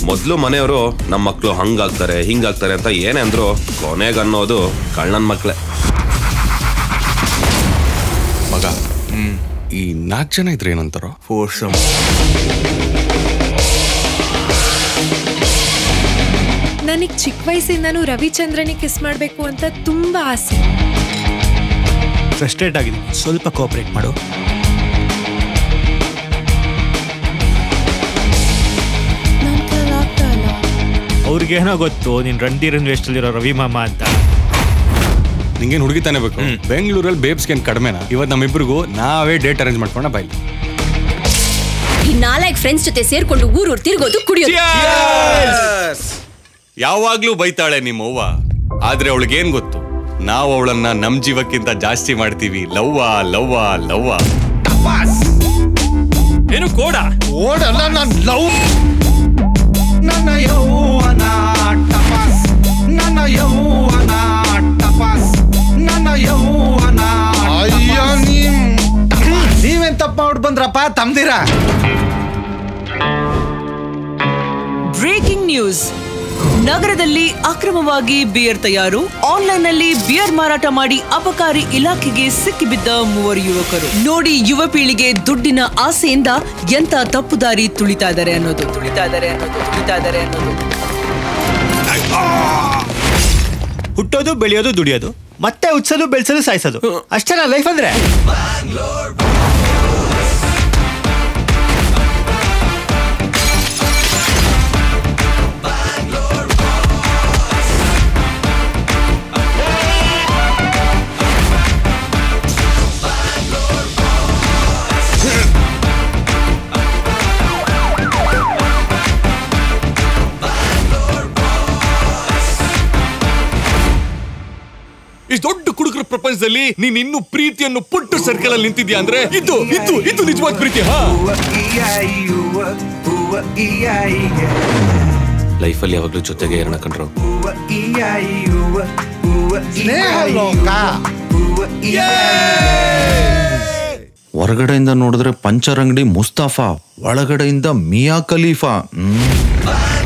ಮೊದಲು ಮನೆಯವರು ನಮ್ಮ ಮಕ್ಕಳು ಹಂಗಾಗ್ತಾರೆ ಹಿಂಗಾಗ್ತಾರೆ ಅಂತ ಏನೇ ಅಂದ್ರು ಕೊನೆಗೆ ಅನ್ನೋದು ಕಳ್ಳನ ಮಕ್ಳೆ ಮಗ ಈ ನಾಲ್ಕು ಜನ ಇದ್ರೆ ಏನಂತಾರೋ ಫೋರ್ಸಮ್ ನನಗ್ ಚಿಕ್ಕ ವಯಸ್ಸಿಂದನೂ ರವಿಚಂದ್ರನಿಗೆ ಕಿಸ್ ಮಾಡ್ಬೇಕು ಅಂತ ತುಂಬಾ ಆಸೆ ಫ್ರಸ್ಟ್ರೇಟ್ ಆಗಿದೆ ಸ್ವಲ್ಪ ಕೋಆಪರೇಟ್ ಮಾಡು ನನ್ ಕೈಲ್ ಆಗ್ತಾ ಇಲ್ಲ ಅವ್ರಿಗೇನೋ ಗೊತ್ತು ನೀನ್ ರಣಧೀರ್ ಇರೋ ರವಿ ಮಾಮ ಅಂತ ನಿಂಗೇನು ಹುಡುಗಿ ತಾನೇ ಬೇಕು ಬೆಂಗಳೂರಲ್ಲಿ ಬೇಬ್ಸ್ಗೆ ಏನು ಕಡಿಮೆನಾ ಇವತ್ತು ನಮ್ಮಿಬ್ರಿಗೂ ನಾವೇ ಡೇಟ್ ಅರೇಂಜ್ ಮಾಡ್ಕೊಂಡ ಬೈಲಿ ಈ ನಾಲ್ಕು ಫ್ರೆಂಡ್ಸ್ ಜೊತೆ ಸೇರ್ಕೊಂಡು ಊರೂರ್ ತಿರ್ಗೋದು ಕುಡಿಯೋದು ಯಾವಾಗ್ಲೂ ಬೈತಾಳೆ ನಿಮ್ಮ ಅವ್ವ ಆದ್ರೆ ಅವಳಿಗೇನ್ ಗೊತ್ತು ನಾವು ಅವಳನ್ನ ನಮ್ ಜೀವಕ್ಕಿಂತ ಜಾಸ್ತಿ ಮಾಡ್ತೀವಿ ಲವ್ವ ಲವ್ವ ಲವ್ವ ಏನು ಕೋಡ ಓಡಲ್ಲ ನಾನು ಲವ್ ನನ್ನ ಯೌವನ ಟಪಾಸ್ ನನ್ನ ಯೌವನ ಟಪಾಸ್ ನನ್ನ ಯೌವನ ಅಯ್ಯೋ ನೀವ್ ನೀವೇನ್ ತಪ್ಪ ಮಾಡ್ಬಿಟ್ಟು ಬಂದ್ರಪ್ಪ ತಮ್ದಿರ ಬ್ರೇಕಿಂಗ್ ನ್ಯೂಸ್ ನಗರದಲ್ಲಿ ಅಕ್ರಮವಾಗಿ ಬಿಯರ್ ತಯಾರು ಆನ್ಲೈನ್ನಲ್ಲಿ ಬಿಯರ್ ಮಾರಾಟ ಮಾಡಿ ಅಬಕಾರಿ ಇಲಾಖೆಗೆ ಸಿಕ್ಕಿಬಿದ್ದ ಮೂವರು ಯುವಕರು ನೋಡಿ ಯುವ ಪೀಳಿಗೆ ದುಡ್ಡಿನ ಆಸೆಯಿಂದ ಎಂತ ತಪ್ಪುದಾರಿ ತುಳಿತಾ ಇದ್ದಾರೆ ಅನ್ನೋದು ತುಳಿತಾ ಇದ್ದಾರೆ ಅನ್ನೋದು ತುಳಿತಾ ಇದ್ದಾರೆ ಅನ್ನೋದು ಹುಟ್ಟೋದು ಬೆಳೆಯೋದು ದುಡಿಯೋದು ಮತ್ತೆ ಉತ್ಸೋದು ಬೆಳೆಸೋದು ಸಾಯಿಸೋದು ಅಷ್ಟೇನಾ ಲೈಫ್ ಅಂದ್ರೆ ಈ ದೊಡ್ಡ ಕುಡುಕರ ಪ್ರಪಂಚದಲ್ಲಿ ನೀನ್ ಇನ್ನು ಪ್ರೀತಿಯನ್ನು ಪುಟ್ಟ ಸರ್ಕಲ್ ಅಲ್ಲಿ ನಿಂತಿದ್ಯಾ ಅಂದ್ರೆ ಇದು ಇದು ಇದು ನಿಜವಾದ ಪ್ರೀತಿ ಹಾ ಲೈಫಲ್ಲಿ ಯಾವಾಗಲೂ ಜೊತೆಗೆ ಇರೋಣ ಕಣ್ರು ಸ್ನೇಹ ಲೋಕ ಹೊರಗಡೆಯಿಂದ ನೋಡಿದ್ರೆ ಪಂಚರ್ ಅಂಗಡಿ ಮುಸ್ತಾಫಾ ಒಳಗಡೆಯಿಂದ ಮಿಯಾ ಖಲೀಫಾ ಹ್ಮ್